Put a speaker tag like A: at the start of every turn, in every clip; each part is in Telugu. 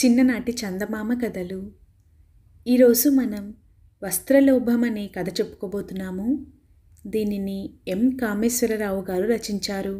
A: చిన్ననాటి చందమామ కథలు ఈరోజు మనం వస్త్రలోభం అనే కథ చెప్పుకోబోతున్నాము దీనిని ఎం కామేశ్వరరావు గారు రచించారు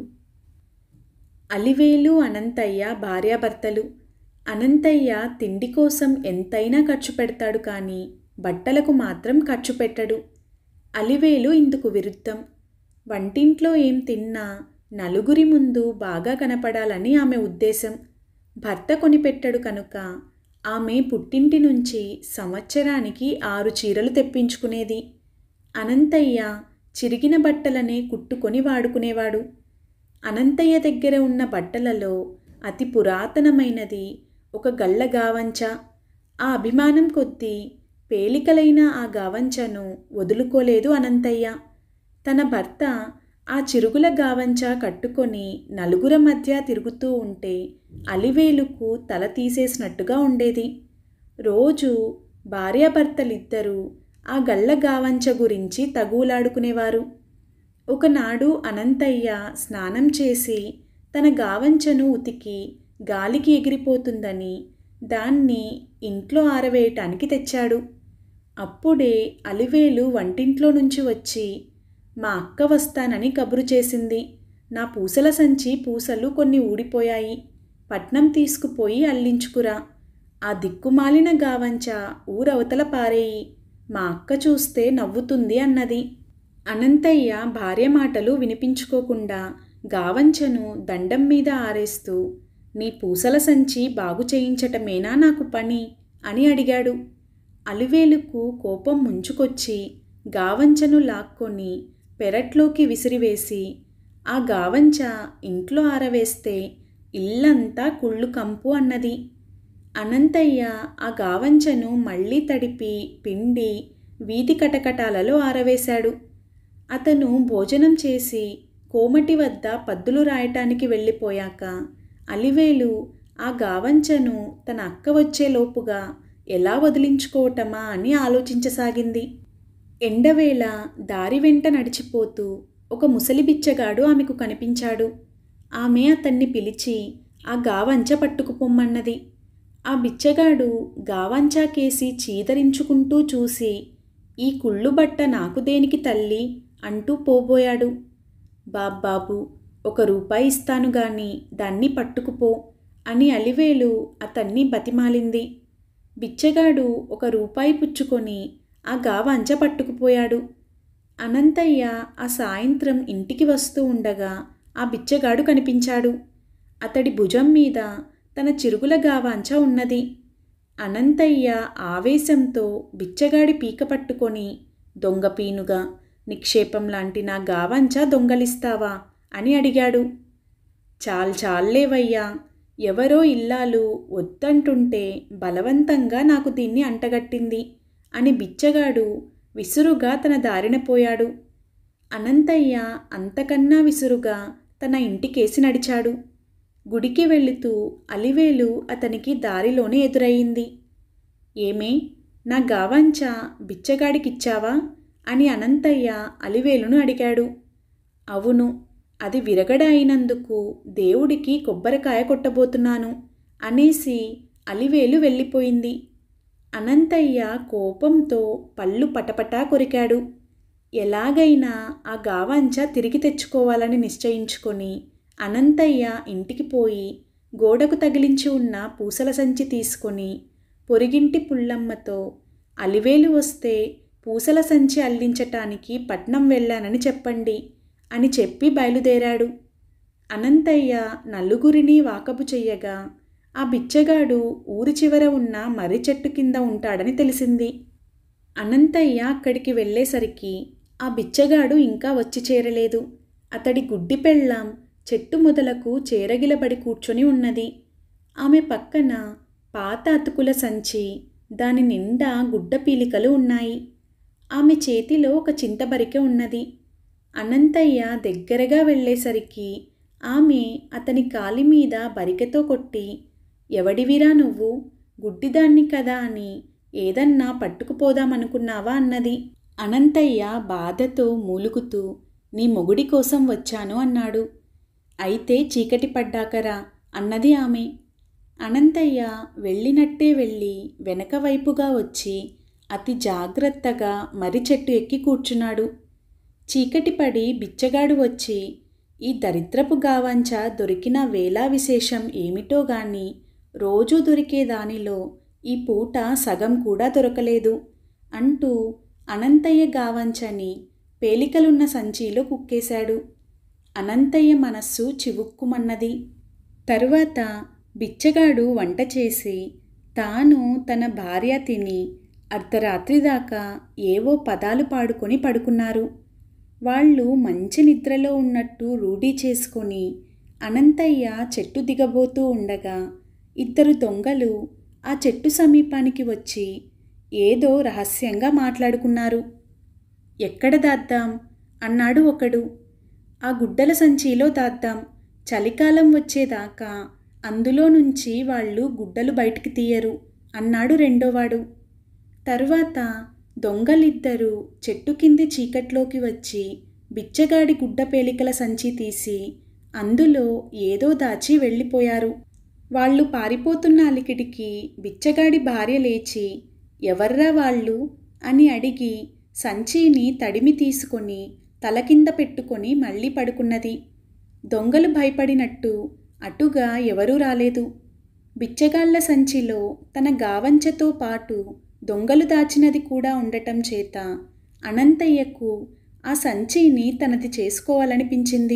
A: అలివేలు అనంతయ్య భార్యాభర్తలు అనంతయ్య తిండి కోసం ఎంతైనా ఖర్చు పెడతాడు కానీ బట్టలకు మాత్రం ఖర్చు పెట్టడు అలివేలు ఇందుకు విరుద్ధం వంటింట్లో ఏం తిన్నా నలుగురి ముందు బాగా కనపడాలని ఆమె ఉద్దేశం భర్త కొనిపెట్టడు కనుక ఆమె పుట్టింటి నుంచి సంవత్సరానికి ఆరు చీరలు తెప్పించుకునేది అనంతయ్య చిరిగిన బట్టలనే కుట్టుకొని వాడుకునేవాడు అనంతయ్య దగ్గర ఉన్న బట్టలలో అతి పురాతనమైనది ఒక గళ్ళ గావంచ ఆ అభిమానం కొద్దీ పేలికలైన ఆ గావంచను వదులుకోలేదు అనంతయ్య తన భర్త ఆ చిరుగుల గావంచ కట్టుకొని నలుగుర మధ్య తిరుగుతూ ఉంటే అలివేలుకు తల తీసేసినట్టుగా ఉండేది రోజు భార్యాభర్తలిద్దరూ ఆ గళ్ళ గావంచ గురించి తగులాడుకునేవారు ఒకనాడు అనంతయ్య స్నానం చేసి తన గావంచను ఉతికి గాలికి ఎగిరిపోతుందని దాన్ని ఇంట్లో ఆరవేయటానికి తెచ్చాడు అప్పుడే అలివేలు వంటింట్లో నుంచి వచ్చి మా అక్క వస్తానని కబురు చేసింది నా పూసల సంచి పూసలు కొన్ని ఊడిపోయాయి పట్నం తీసుకుపోయి అల్లించుకురా ఆ దిక్కుమాలిన గావంచ ఊరవతల పారేయి మా అక్క చూస్తే నవ్వుతుంది అన్నది అనంతయ్య భార్య మాటలు వినిపించుకోకుండా గావంచను దండం మీద ఆరేస్తూ నీ పూసల సంచి బాగు చేయించటమేనా నాకు పని అని అడిగాడు అలివేలుకు కోపం ముంచుకొచ్చి గావంచను లాక్కొని పెరట్లోకి విసిరివేసి ఆ గావంచ ఇంట్లో ఆరవేస్తే ఇల్లంతా కుళ్ళు కంపు అన్నది అనంతయ్య ఆ గావంచను మళ్ళీ తడిపి పిండి వీధి కటకటాలలో ఆరవేశాడు అతను భోజనం చేసి కోమటి వద్ద పద్దులు రాయటానికి వెళ్ళిపోయాక అలివేలు ఆ గావంచను తన అక్క వచ్చేలోపుగా ఎలా వదిలించుకోవటమా అని ఆలోచించసాగింది ఎండవేళ దారి వెంట నడిచిపోతూ ఒక ముసలి బిచ్చగాడు ఆమెకు కనిపించాడు ఆమె అతన్ని పిలిచి ఆ గావంచ పట్టుకుపొమ్మన్నది ఆ బిచ్చగాడు గావంచా కేసి చీదరించుకుంటూ చూసి ఈ కుళ్ళు బట్ట నాకు దేనికి తల్లి అంటూ పోబోయాడు బాబ్బాబు ఒక రూపాయి ఇస్తాను గాని దాన్ని పట్టుకుపో అని అలివేలు అతన్ని బతిమాలింది బిచ్చగాడు ఒక రూపాయి పుచ్చుకొని ఆ గావంచ పట్టుకుపోయాడు అనంతయ్య ఆ సాయంత్రం ఇంటికి వస్తూ ఉండగా ఆ బిచ్చగాడు కనిపించాడు అతడి భుజం మీద తన చిరుగుల గావాంచ ఉన్నది అనంతయ్య ఆవేశంతో బిచ్చగాడి పీక పట్టుకొని దొంగపీనుగా నిక్షేపం లాంటి నా గావంచ దొంగలిస్తావా అని అడిగాడు చాల్ చాల్లేవయ్యా ఎవరో ఇల్లాలు వద్దంటుంటే బలవంతంగా నాకు దీన్ని అంటగట్టింది అని బిచ్చగాడు విసురుగా తన దారిన పోయాడు అనంతయ్య అంతకన్నా విసురుగా తన ఇంటికేసి నడిచాడు గుడికి వెళుతూ అలివేలు అతనికి దారిలోనే ఎదురయ్యింది ఏమే నా గావంచ బిచ్చగాడికిచ్చావా అని అనంతయ్య అలివేలును అడిగాడు అవును అది విరగడ అయినందుకు దేవుడికి కొబ్బరికాయ కొట్టబోతున్నాను అనేసి అలివేలు వెళ్ళిపోయింది అనంతయ్య కోపంతో పళ్ళు పటపటా కొరికాడు ఎలాగైనా ఆ గావంచ తిరిగి తెచ్చుకోవాలని నిశ్చయించుకొని అనంతయ్య ఇంటికి పోయి గోడకు తగిలించి ఉన్న పూసల సంచి తీసుకొని పొరిగింటి పుల్లమ్మతో అలివేలు వస్తే పూసల సంచి అల్లించటానికి పట్నం వెళ్ళానని చెప్పండి అని చెప్పి బయలుదేరాడు అనంతయ్య నలుగురిని వాకపు చెయ్యగా ఆ బిచ్చగాడు ఊరి చివర ఉన్న మర్రి చెట్టు కింద ఉంటాడని తెలిసింది అనంతయ్య అక్కడికి వెళ్ళేసరికి ఆ బిచ్చగాడు ఇంకా వచ్చి చేరలేదు అతడి గుడ్డి పెళ్ళాం చెట్టు మొదలకు చేరగిలబడి కూర్చొని ఉన్నది ఆమె పక్కన పాత అతుకుల సంచి దాని నిండా గుడ్డ పీలికలు ఉన్నాయి ఆమె చేతిలో ఒక చింతబరికె ఉన్నది అనంతయ్య దగ్గరగా వెళ్ళేసరికి ఆమె అతని కాలి మీద బరికెతో కొట్టి ఎవడివిరా నువ్వు గుడ్డిదాన్ని కదా అని ఏదన్నా పట్టుకుపోదామనుకున్నావా అన్నది అనంతయ్య బాధతో మూలుగుతూ నీ మొగుడి కోసం వచ్చాను అన్నాడు అయితే చీకటి పడ్డాకరా అన్నది ఆమె అనంతయ్య వెళ్ళినట్టే వెళ్ళి వెనక వైపుగా వచ్చి అతి జాగ్రత్తగా మర్రి చెట్టు ఎక్కి కూర్చున్నాడు చీకటి పడి బిచ్చగాడు వచ్చి ఈ దరిద్రపు గావంచ దొరికిన వేలా విశేషం ఏమిటో గాని రోజూ దొరికే దానిలో ఈ పూట సగం కూడా దొరకలేదు అంటూ అనంతయ్య గావంచని పేలికలున్న సంచిలో కుక్కేశాడు అనంతయ్య మనస్సు చివుక్కుమన్నది తరువాత బిచ్చగాడు వంట చేసి తాను తన భార్య తిని అర్ధరాత్రి దాకా ఏవో పదాలు పాడుకొని పడుకున్నారు వాళ్ళు మంచి నిద్రలో ఉన్నట్టు రూఢీ చేసుకొని అనంతయ్య చెట్టు దిగబోతూ ఉండగా ఇద్దరు దొంగలు ఆ చెట్టు సమీపానికి వచ్చి ఏదో రహస్యంగా మాట్లాడుకున్నారు ఎక్కడ దాద్దాం అన్నాడు ఒకడు ఆ గుడ్డల సంచిలో దాద్దాం చలికాలం వచ్చేదాకా అందులో నుంచి వాళ్ళు గుడ్డలు బయటికి తీయరు అన్నాడు రెండోవాడు తరువాత దొంగలిద్దరూ చెట్టు కింది చీకట్లోకి వచ్చి బిచ్చగాడి గుడ్డ పేలికల సంచి తీసి అందులో ఏదో దాచి వెళ్ళిపోయారు వాళ్ళు పారిపోతున్న అలికిడికి బిచ్చగాడి భార్య లేచి ఎవర్రా వాళ్ళు అని అడిగి సంచిని తడిమి తీసుకొని తల కింద పెట్టుకొని మళ్ళీ పడుకున్నది దొంగలు భయపడినట్టు అటుగా ఎవరూ రాలేదు బిచ్చగాళ్ల సంచిలో తన గావంచతో పాటు దొంగలు దాచినది కూడా ఉండటం చేత అనంతయ్యకు ఆ సంచిని తనది చేసుకోవాలనిపించింది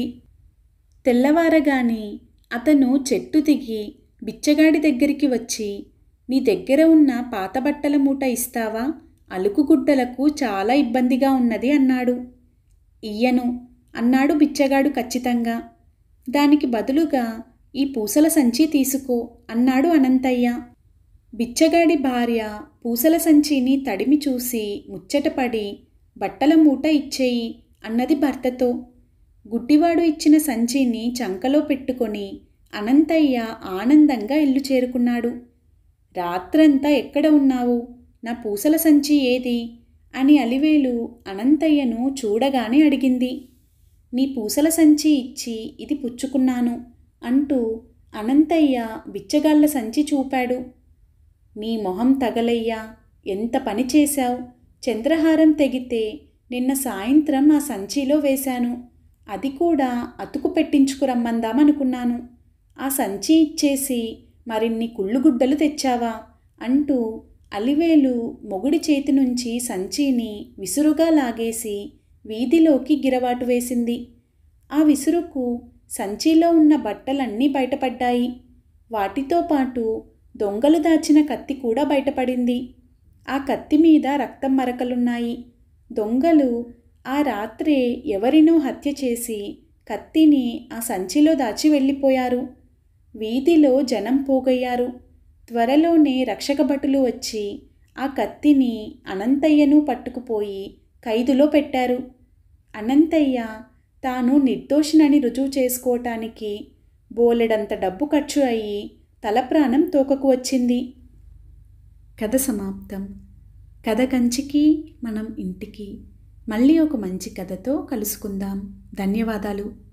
A: తెల్లవారగాని అతను చెట్టు దిగి బిచ్చగాడి దగ్గరికి వచ్చి నీ దగ్గర ఉన్న పాత బట్టల మూట ఇస్తావా అలుకుగుడ్డలకు చాలా ఇబ్బందిగా ఉన్నది అన్నాడు ఇయ్యను అన్నాడు బిచ్చగాడు ఖచ్చితంగా దానికి బదులుగా ఈ పూసల సంచి తీసుకో అన్నాడు అనంతయ్య బిచ్చగాడి భార్య పూసల సంచిని తడిమి చూసి ముచ్చటపడి బట్టల మూట ఇచ్చేయి అన్నది భర్తతో గుడ్డివాడు ఇచ్చిన సంచిని చంకలో పెట్టుకొని అనంతయ్య ఆనందంగా ఇల్లు చేరుకున్నాడు రాత్రంతా ఎక్కడ ఉన్నావు నా పూసల సంచి ఏది అని అలివేలు అనంతయ్యను చూడగానే అడిగింది నీ పూసల సంచి ఇచ్చి ఇది పుచ్చుకున్నాను అంటూ అనంతయ్య బిచ్చగాళ్ల సంచి చూపాడు నీ మొహం తగలయ్యా ఎంత పని చేశావు చంద్రహారం తెగితే నిన్న సాయంత్రం ఆ సంచిలో వేశాను అది కూడా అతుకు పెట్టించుకురమ్మందామనుకున్నాను ఆ సంచి ఇచ్చేసి మరిన్ని కుళ్ళుగుడ్డలు తెచ్చావా అంటూ అలివేలు మొగుడి చేతి నుంచి సంచిని విసురుగా లాగేసి వీధిలోకి గిరవాటు వేసింది ఆ విసురుకు సంచిలో ఉన్న బట్టలన్నీ బయటపడ్డాయి వాటితో పాటు దొంగలు దాచిన కత్తి కూడా బయటపడింది ఆ కత్తి మీద రక్తం మరకలున్నాయి దొంగలు ఆ రాత్రే ఎవరినో హత్య చేసి కత్తిని ఆ సంచిలో దాచి వెళ్ళిపోయారు వీధిలో జనం పోగయ్యారు త్వరలోనే రక్షక భటులు వచ్చి ఆ కత్తిని అనంతయ్యను పట్టుకుపోయి ఖైదులో పెట్టారు అనంతయ్య తాను నిర్దోషినని రుజువు చేసుకోవటానికి బోలెడంత డబ్బు ఖర్చు అయ్యి తల ప్రాణం తోకకు వచ్చింది కథ సమాప్తం కథ కంచికి మనం ఇంటికి మళ్ళీ ఒక మంచి కథతో కలుసుకుందాం ధన్యవాదాలు